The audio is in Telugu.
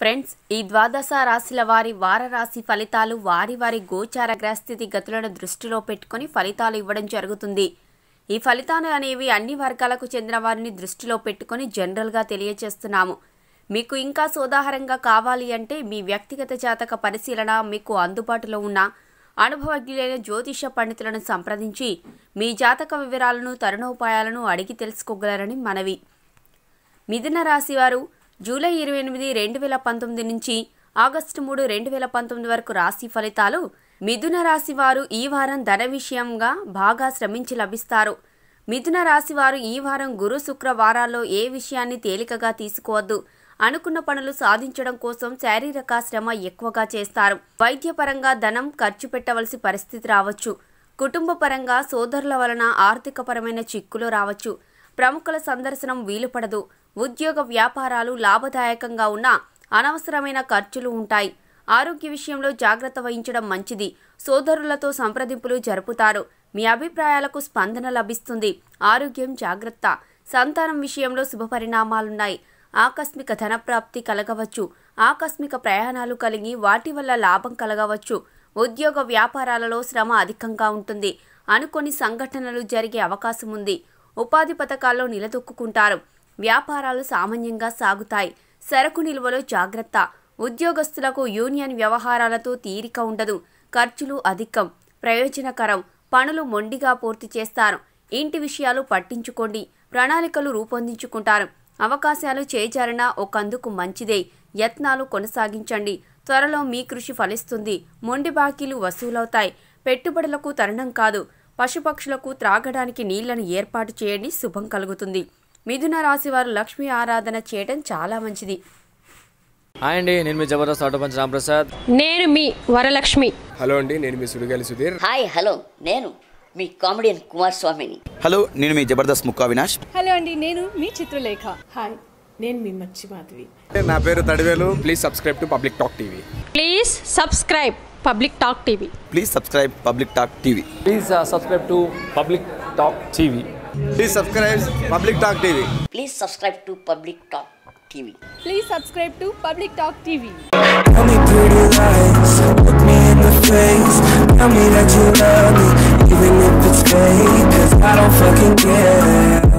ఫ్రెండ్స్ ఈ ద్వాదశ రాశుల వారి వార రాశి ఫలితాలు వారి వారి గోచార గ్రహస్థితి గతులను దృష్టిలో పెట్టుకొని ఫలితాలు ఇవ్వడం జరుగుతుంది ఈ ఫలితాలు అనేవి అన్ని వర్గాలకు చెందిన వారిని దృష్టిలో పెట్టుకొని జనరల్గా తెలియజేస్తున్నాము మీకు ఇంకా సోదాహరంగా కావాలి అంటే మీ వ్యక్తిగత జాతక పరిశీలన మీకు అందుబాటులో ఉన్న అనుభవజ్ఞులైన జ్యోతిష పండితులను సంప్రదించి మీ జాతక వివరాలను తరుణోపాయాలను అడిగి తెలుసుకోగలరని మనవి మిథున రాశి వారు జూలై ఇరవై ఎనిమిది రెండు వేల పంతొమ్మిది నుంచి ఆగస్టు మూడు రెండు వేల పంతొమ్మిది వరకు రాశి ఫలితాలు మిథున రాశి వారు ఈ వారం ధన విషయంగా బాగా శ్రమించి లభిస్తారు మిథున రాశి వారు ఈ వారం గురు శుక్ర వారాల్లో ఏ విషయాన్ని తేలికగా తీసుకోవద్దు అనుకున్న పనులు సాధించడం కోసం శారీరక శ్రమ ఎక్కువగా చేస్తారు వైద్యపరంగా ధనం ఖర్చు పెట్టవలసి పరిస్థితి రావచ్చు కుటుంబ పరంగా సోదరుల వలన ఆర్థికపరమైన చిక్కులు రావచ్చు ప్రముఖుల సందర్శనం వీలుపడదు ఉద్యోగ వ్యాపారాలు లాభదాయకంగా ఉన్న అనవసరమైన ఖర్చులు ఉంటాయి ఆరోగ్య విషయంలో జాగ్రత్త వహించడం మంచిది సోదరులతో సంప్రదింపులు జరుపుతారు మీ అభిప్రాయాలకు స్పందన లభిస్తుంది ఆరోగ్యం జాగ్రత్త సంతానం విషయంలో శుభ పరిణామాలున్నాయి ఆకస్మిక ధనప్రాప్తి కలగవచ్చు ఆకస్మిక ప్రయాణాలు కలిగి వాటి వల్ల లాభం కలగవచ్చు ఉద్యోగ వ్యాపారాలలో శ్రమ అధికంగా ఉంటుంది అనుకోని సంఘటనలు జరిగే అవకాశం ఉంది ఉపాధి పథకాల్లో నిలదొక్కుంటారు వ్యాపారాలు సామాన్యంగా సాగుతాయి సరకు నిల్వలో జాగ్రత్త ఉద్యోగస్తులకు యూనియన్ వ్యవహారాలతో తీరిక ఉండదు ఖర్చులు అధికం ప్రయోజనకరం పనులు మొండిగా పూర్తి చేస్తారు ఇంటి విషయాలు పట్టించుకోండి ప్రణాళికలు రూపొందించుకుంటారు అవకాశాలు చేజారినా ఒకందుకు మంచిదే యత్నాలు కొనసాగించండి త్వరలో మీ కృషి ఫలిస్తుంది మొండి బాకీలు వసూలవుతాయి పెట్టుబడులకు తరుణం కాదు పశుపక్షులకు త్రాగడానికి నీళ్లను ఏర్పాటు చేయండి శుభం కలుగుతుంది మిథున రాశి వారు లక్ష్మీ ఆరాధన చేయడం చాలా మంచిది హాయ్ అండి నేను మీ జబర్దస్త్ ఆటో పంచ్ రాంప్రసాద్ నేను మీ వరలక్ష్మి హలో అండి నేను మీ సుడిగాలి సుధీర్ హాయ్ హలో నేను మీ కామెడియన్ కుమార్ స్వామిని హలో నేను మీ జబర్దస్త్ ముక్కా వినాష్ హలో అండి నేను మీ చిత్రలేఖ హాయ్ నేను మీ మచ్చి మాధవి నా పేరు తడివేలు please subscribe to public talk TV please subscribe public talk TV please subscribe public talk TV please subscribe to public talk TV please subscribe public talk TV please subscribe to public talk TV please subscribe to public talk TV Tell me pretty lies, look me in the face Tell me that you love me, even if it's fake Cause I don't fucking care